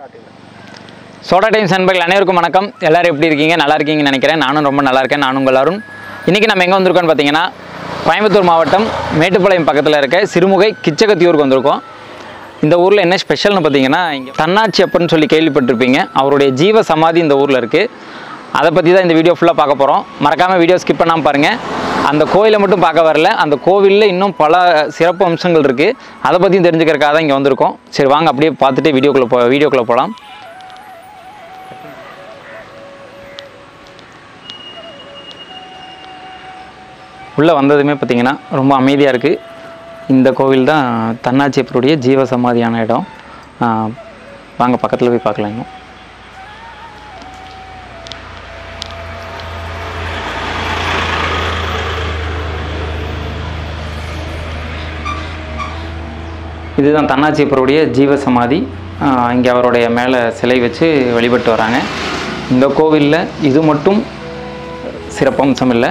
soda times நண்பர்கள் அனைவருக்கும் வணக்கம் எல்லாரும் எப்படி இருக்கீங்க நல்லா இருக்கீங்கன்னு நினைக்கிறேன் நானும் ரொம்ப நல்லா இருக்கேன் நானும் உங்கள் அருண் இன்றைக்கி நம்ம எங்கே வந்திருக்கோம்னு பார்த்தீங்கன்னா கோயம்புத்தூர் மாவட்டம் மேட்டுப்பாளையம் பக்கத்தில் இருக்க சிறுமுகை கிச்சகத்தியூருக்கு வந்திருக்கோம் இந்த ஊரில் என்ன ஸ்பெஷல்னு பார்த்தீங்கன்னா இங்கே தன்னாட்சி அப்பன்னு சொல்லி கேள்விப்பட்டிருப்பீங்க அவருடைய ஜீவ சமாதி இந்த ஊரில் இருக்குது அதை பற்றி தான் இந்த வீடியோ ஃபுல்லாக பார்க்க போகிறோம் மறக்காமல் வீடியோ ஸ்கிப் பண்ணாமல் பாருங்கள் அந்த கோயிலை மட்டும் பார்க்க வரல அந்த கோவிலில் இன்னும் பல சிறப்பு அம்சங்கள் இருக்குது அதை பற்றியும் தெரிஞ்சுக்கிறதுக்காக தான் இங்கே வந்திருக்கோம் சரி வாங்க அப்படியே பார்த்துட்டு வீடியோக்குள்ளே போ வீடியோக்குள்ளே போகலாம் உள்ளே வந்ததுமே பார்த்தீங்கன்னா ரொம்ப அமைதியாக இருக்குது இந்த கோவில் தான் தன்னாட்சியப்பருடைய ஜீவ சமாதியான இடம் ஆ, வாங்க பக்கத்தில் போய் பார்க்கலாம் இன்னும் இதுதான் தன்னாட்சியப்பருடைய ஜீவ சமாதி இங்கே அவருடைய மேலே சிலை வச்சு வழிபட்டு வராங்க இந்த கோவிலில் இது மட்டும் சிறப்பம்சம் இல்லை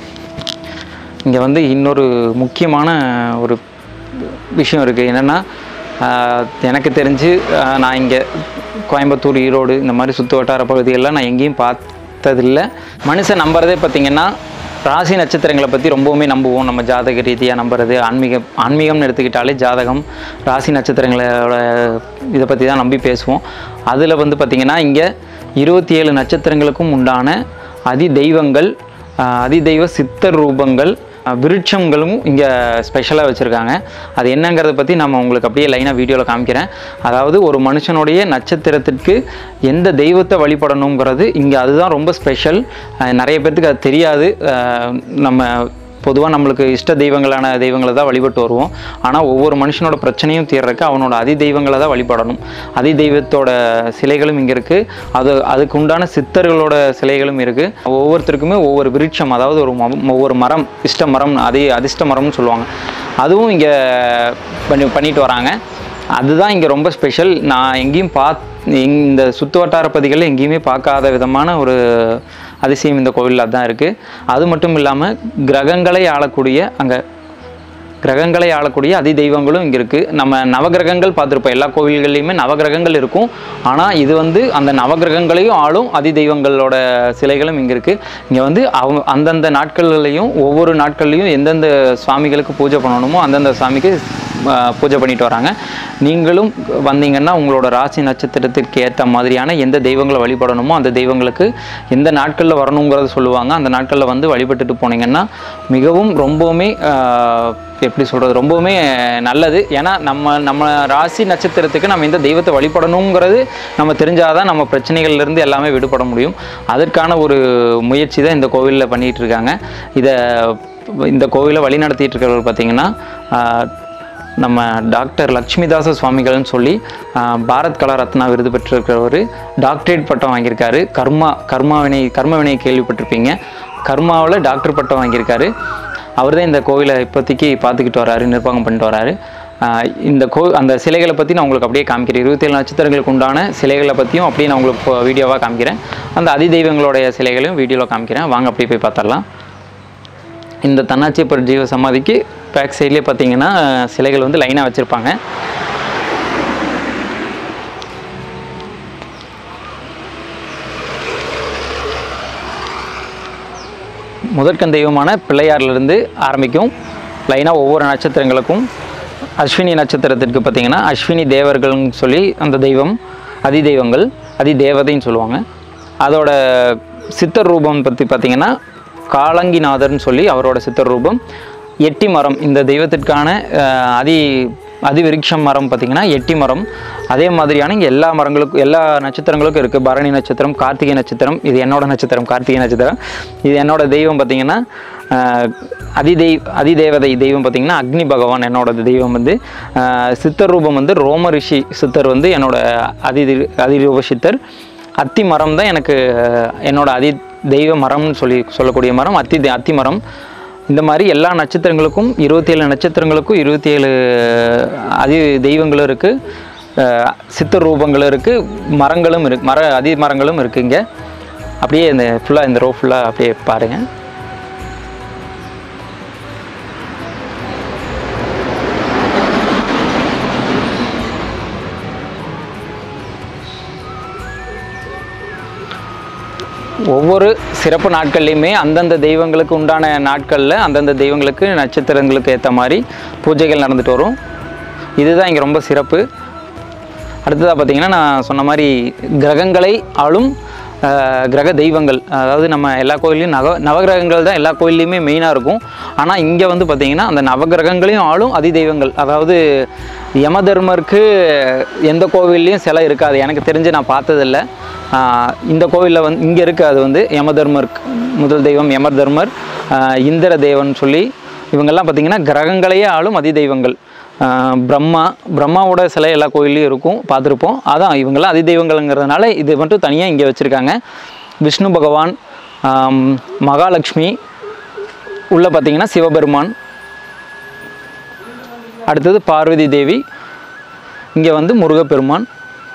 இங்கே வந்து இன்னொரு முக்கியமான ஒரு விஷயம் இருக்குது என்னென்னா எனக்கு தெரிஞ்சு ஆஹ், நான் இங்கே கோயம்புத்தூர் ஈரோடு இந்த மாதிரி சுற்று வட்டார பகுதிகளில் நான் எங்கேயும் பார்த்ததில்லை மனுஷன் நம்புறதே பார்த்திங்கன்னா ராசி நட்சத்திரங்களை பற்றி ரொம்பவுமே நம்புவோம் நம்ம ஜாதக ரீதியாக நம்புறது ஆன்மீக ஆன்மீகம்னு எடுத்துக்கிட்டாலே ஜாதகம் ராசி நட்சத்திரங்களோட இதை பற்றி தான் நம்பி பேசுவோம் அதில் வந்து பார்த்திங்கன்னா இங்கே இருபத்தி ஏழு நட்சத்திரங்களுக்கும் உண்டான அதி தெய்வங்கள் ஆஹ் அதிதெய்வ சித்தர் ரூபங்கள் ஆஹ் விருட்சங்களும் இங்கே ஸ்பெஷலாக வச்சுருக்காங்க அது என்னங்கிறத பற்றி நம்ம உங்களுக்கு அப்படியே லைனாக வீடியோவில் காமிக்கிறேன் அதாவது ஒரு மனுஷனுடைய நட்சத்திரத்திற்கு எந்த தெய்வத்தை வழிபடணுங்கிறது இங்கே அதுதான் ரொம்ப ஸ்பெஷல் நிறைய பேர்த்துக்கு அது தெரியாது ஆஹ் நம்ம பொதுவாக நம்மளுக்கு இஷ்ட தெய்வங்களான தெய்வங்களை தான் வழிபட்டு வருவோம் ஆனால் ஒவ்வொரு மனுஷனோட பிரச்சனையும் தீர்றதுக்கு அவனோட அதி தெய்வங்களை தான் வழிபடணும் அதி தெய்வத்தோட சிலைகளும் இங்கே இருக்குது அது அதுக்கு உண்டான சித்தர்களோட சிலைகளும் இருக்குது ஒவ்வொருத்தருக்குமே ஒவ்வொரு விருட்சம் அதாவது ஒரு ம- ஒவ்வொரு மரம் இஷ்ட மரம் அதே அதிர்ஷ்ட மரம்னு சொல்லுவாங்க அதுவும் இங்கே பண்ணி பண்ணிட்டு வராங்க அதுதான் இங்கே ரொம்ப ஸ்பெஷல் நான் எங்கேயும் பாத் இந்த சுற்று வட்டார பகுதிகளில் எங்கேயுமே பார்க்காத விதமான ஒரு அதிசயம் இந்த கோவிலில் தான் இருக்குது அது மட்டும் இல்லாமல் கிரகங்களை ஆளக்கூடிய அங்கே கிரகங்களை ஆளக்கூடிய அதி தெய்வங்களும் இங்கே இருக்குது நம்ம நவகிரகங்கள் பார்த்துருப்போம் எல்லா கோவில்கள்லையுமே நவகிரகங்கள் இருக்கும் ஆனால் இது வந்து அந்த நவகிரகங்களையும் ஆளும் அதி தெய்வங்களோட சிலைகளும் இங்கே இருக்குது இங்கே வந்து அவங்க அந்தந்த நாட்கள்லையும் ஒவ்வொரு நாட்கள்லையும் எந்தெந்த சுவாமிகளுக்கு பூஜை பண்ணணுமோ அந்தந்த சாமிக்கு ஆ, பூஜை பண்ணிட்டு வராங்க நீங்களும் வந்தீங்கன்னா உங்களோட ராசி நட்சத்திரத்திற்கு ஏற்ற மாதிரியான எந்த தெய்வங்களை வழிபடணுமோ அந்த தெய்வங்களுக்கு எந்த நாட்களில் வரணுங்கிறத சொல்லுவாங்க அந்த நாட்களில் வந்து வழிபட்டுட்டு போனீங்கன்னா மிகவும் ரொம்பவுமே ஆ, எப்படி சொல்கிறது ரொம்பவுமே நல்லது ஏன்னா நம்ம நம்ம ராசி நட்சத்திரத்துக்கு நம்ம எந்த தெய்வத்தை வழிபடணுங்கிறது நம்ம தெரிஞ்சாதான் நம்ம பிரச்சனைகள்லேருந்து எல்லாமே விடுபட முடியும் அதற்கான ஒரு முயற்சி தான் இந்த கோவிலில் பண்ணிகிட்டு இருக்காங்க இதை இந்த கோவிலை வழி நடத்திட்டு இருக்கிறவர் பார்த்தீங்கன்னா ஆஹ், நம்ம டாக்டர் லக்ஷ்மிதாச சுவாமிகள்னு சொல்லி ஆஹ், பாரத் கலா ரத்னா விருது பெற்றிருக்கிறவர் டாக்டரேட் பட்டம் வாங்கியிருக்காரு கர்மா கர்மாவினை கர்மவினை கேள்விப்பட்டிருப்பீங்க கர்மாவில் டாக்டர் பட்டம் வாங்கியிருக்காரு அவர் தான் இந்த கோவிலை இப்போதைக்கு பார்த்துக்கிட்டு வராரு நிர்வாகம் பண்ணிட்டு வராரு ஆஹ், இந்த கோ அந்த சிலைகளை பற்றி நான் உங்களுக்கு அப்படியே காமிக்கிறேன் இருபத்தேழு நட்சத்திரங்களுக்கு உண்டான சிலைகளை பற்றியும் அப்படியே நான் உங்களுக்கு வீடியோவாக காமிக்கிறேன் அந்த அதி தெய்வங்களுடைய சிலைகளையும் வீடியோவில் காமிக்கிறேன் வாங்க அப்படியே போய் பார்த்துடலாம் இந்த தன்னாட்சியப்பர் ஜீவ சமாதிக்கு பேக் சைட்லேயே பார்த்தீங்கன்னா சிலைகள் வந்து லைனாக வச்சுருப்பாங்க முதற்கண் தெய்வமான பிள்ளையார்லேருந்து ஆரம்பிக்கும் லைனாக ஒவ்வொரு நட்சத்திரங்களுக்கும் அஸ்வினி நட்சத்திரத்திற்கு பார்த்தீங்கன்னா அஸ்வினி தேவர்கள்னு சொல்லி அந்த தெய்வம் அதி தெய்வங்கள் அதி தேவதைன்னு சொல்லுவாங்க அதோட சித்தர் ரூபம் பற்றி பார்த்தீங்கன்னா காலங்கிநாதர்னு சொல்லி அவரோட சித்தர் ரூபம் எட்டி மரம் இந்த தெய்வத்திற்கான அஹ், அதி அதிவிருட்சம் மரம் பார்த்திங்கன்னா எட்டி மரம் அதே மாதிரியான இங்கே எல்லா மரங்களுக்கும் எல்லா நட்சத்திரங்களுக்கும் இருக்குது பரணி நட்சத்திரம் கார்த்திகை நட்சத்திரம் இது என்னோட நட்சத்திரம் கார்த்திகை நட்சத்திரம் இது என்னோட தெய்வம் பார்த்திங்கன்னா ஆஹ், அதிதெய் அதிதேவதை தெய்வம் பார்த்திங்கன்னா அக்னி பகவான் என்னோட தெய்வம் வந்து ஆஹ், சித்தர் ரூபம் வந்து ரோம ரிஷி சித்தர் வந்து என்னோட அதி அதிரூப சித்தர் அத்தி மரம் தான் எனக்கு ஆஹ், என்னோட அதி தெய்வ மரம்னு சொல்லி சொல்லக்கூடிய மரம் அத்தி அத்தி மரம் இந்த மாதிரி எல்லா நட்சத்திரங்களுக்கும் இருபத்தேழு நட்சத்திரங்களுக்கும் இருபத்தி ஏழு அதி தெய்வங்களும் இருக்குது சித்தர் ரூபங்களும் இருக்குது மரங்களும் இருக்கு மர அதி மரங்களும் இருக்குது இங்கே அப்படியே இந்த ஃபுல்லாக இந்த ரோ ஃபுல்லாக அப்படியே பாருங்கள் ஒவ்வொரு சிறப்பு நாட்கள்லையுமே அந்தந்த தெய்வங்களுக்கு உண்டான நாட்களில் அந்தந்த தெய்வங்களுக்கு நட்சத்திரங்களுக்கு ஏற்ற மாதிரி பூஜைகள் நடந்துட்டு வரும் இதுதான் இங்கே ரொம்ப சிறப்பு அடுத்ததாக பார்த்தீங்கன்னா நான் சொன்ன மாதிரி கிரகங்களை ஆளும் அஹ், கிரக தெய்வங்கள் அதாவது நம்ம எல்லா கோயில்லையும் நவ நவகிரகங்கள் தான் எல்லா கோயில்லையுமே மெயினாக இருக்கும் ஆனால் இங்கே வந்து பார்த்திங்கன்னா அந்த நவகிரகங்களையும் ஆளும் அதி தெய்வங்கள் அதாவது யமதர்மருக்கு எந்த கோவில்லையும் சிலை இருக்காது எனக்கு தெரிஞ்சு நான் பார்த்ததில்ல ஆஹ், இந்த கோவிலில் வந்து இங்கே இருக்குது அது வந்து யமதர்மருக்கு முதல் தெய்வம் யமதர்மர் ஆஹ், இந்திர தேவன் சொல்லி இவங்கெல்லாம் பார்த்திங்கன்னா கிரகங்களையே ஆளும் அதி தெய்வங்கள் ஆஹ் பிரம்மா பிரம்மாவோட சிலை எல்லா கோயில்லையும் இருக்கும் பார்த்துருப்போம் அதான் இவங்கெல்லாம் அதி தெய்வங்கள்ங்கிறதுனால இது மட்டும் தனியாக இங்கே வச்சுருக்காங்க விஷ்ணு பகவான் ஆம், மகாலட்சுமி உள்ளே பார்த்தீங்கன்னா சிவபெருமான் அடுத்தது பார்வதி தேவி இங்கே வந்து முருகப்பெருமான்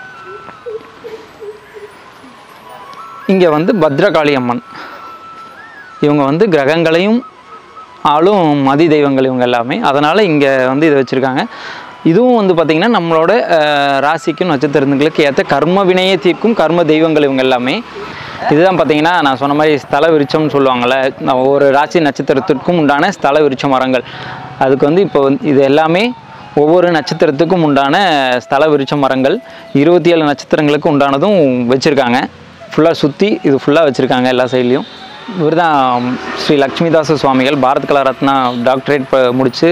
இங்கே வந்து பத்ரகாளி அம்மன் இவங்க வந்து கிரகங்களையும் ஆளும் மதி தெய்வங்கள் இவங்க எல்லாமே அதனால் இங்கே வந்து இதை வச்சுருக்காங்க இதுவும் வந்து பார்த்திங்கன்னா நம்மளோட அஹ், ராசிக்கும் நட்சத்திரங்களுக்கு ஏற்ற கர்ம வினையை தீர்க்கும் கர்ம தெய்வங்கள் இவங்க எல்லாமே இதுதான் பார்த்தீங்கன்னா நான் சொன்ன மாதிரி ஸ்தல விருட்சம்னு சொல்லுவாங்கள்ல நான் ஒவ்வொரு ராசி நட்சத்திரத்திற்கும் உண்டான ஸ்தல விருட்ச மரங்கள் அதுக்கு வந்து இப்போ வந்து இது எல்லாமே ஒவ்வொரு நட்சத்திரத்துக்கும் உண்டான ஸ்தல விருட்ச மரங்கள் இருபத்தி ஏழு நட்சத்திரங்களுக்கு உண்டானதும் வச்சுருக்காங்க ஃபுல்லாக சுற்றி இது ஃபுல்லாக வச்சுருக்காங்க எல்லா சைட்லேயும் இவர் தான் ஸ்ரீ லக்ஷ்மிதாச சுவாமிகள் பாரத் கலா ரத்னா டாக்டரேட் ப முடித்து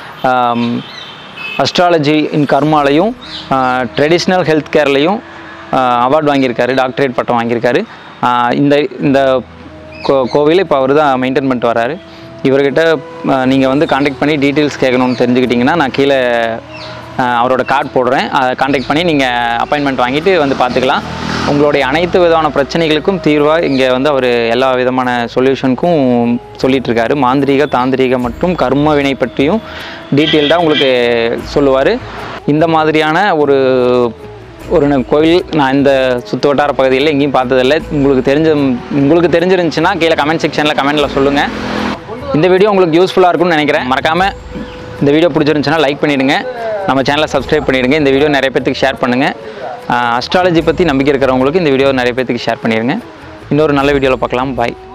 அஸ்ட்ராலஜி இன் கர்மாலையும் ட்ரெடிஷ்னல் ஹெல்த் கேர்லையும் அவார்ட் வாங்கியிருக்காரு டாக்டரேட் பட்டம் வாங்கியிருக்காரு ஆஹ் இந்த இந்த கோ கோவிலை இப்போ அவர் தான் மெயின்டைன் பண்ணிட்டு வராரு இவர்கிட்ட நீங்கள் வந்து காண்டாக்ட் பண்ணி டீட்டெயில்ஸ் கேட்கணும்னு தெரிஞ்சுக்கிட்டிங்கன்னா நான் கீழே ஆஹ் அவரோட கார்டு போடுறேன் அதை காண்டாக்ட் பண்ணி நீங்கள் அப்பாயின்மெண்ட் வாங்கிட்டு வந்து பார்த்துக்கலாம் உங்களுடைய அனைத்து விதமான பிரச்சனைகளுக்கும் தீர்வாக இங்கே வந்து அவர் எல்லா விதமான சொல்யூஷனுக்கும் சொல்லிட்டு இருக்காரு மாந்திரீக தாந்திரீக மற்றும் கர்ம வினை பற்றியும் டீட்டெயில்டாக உங்களுக்கு சொல்லுவார் இந்த மாதிரியான ஒரு ஒரு ந- கோயில் நான் இந்த சுற்று வட்டார பகுதியில் எங்கேயும் பார்த்ததில்ல உங்களுக்கு தெரிஞ்ச உங்களுக்கு தெரிஞ்சிருந்துச்சுன்னா கீழே கமெண்ட் செக்ஷனில் கமெண்ட்டில் சொல்லுங்கள் இந்த வீடியோ உங்களுக்கு யூஸ்ஃபுல்லாக இருக்கும்னு நினைக்கிறேன் மறக்காமல் இந்த வீடியோ பிடிச்சிருந்துச்சுன்னா லைக் பண்ணிவிடுங்க நம்ம சேனலை சப்ஸ்கிரைப் பண்ணிடுங்க இந்த வீடியோ நிறைய பேர்த்துக்கு ஷேர் பண்ணுங்கள் அஸ்ட்ராலஜி பற்றி நம்பிக்கை இருக்கிறவங்களுக்கு இந்த வீடியோ நிறைய பேர்த்துக்கு ஷேர் பண்ணிடுங்க இன்னொரு நல்ல வீடியோவில் பார்க்கலாம் பாய்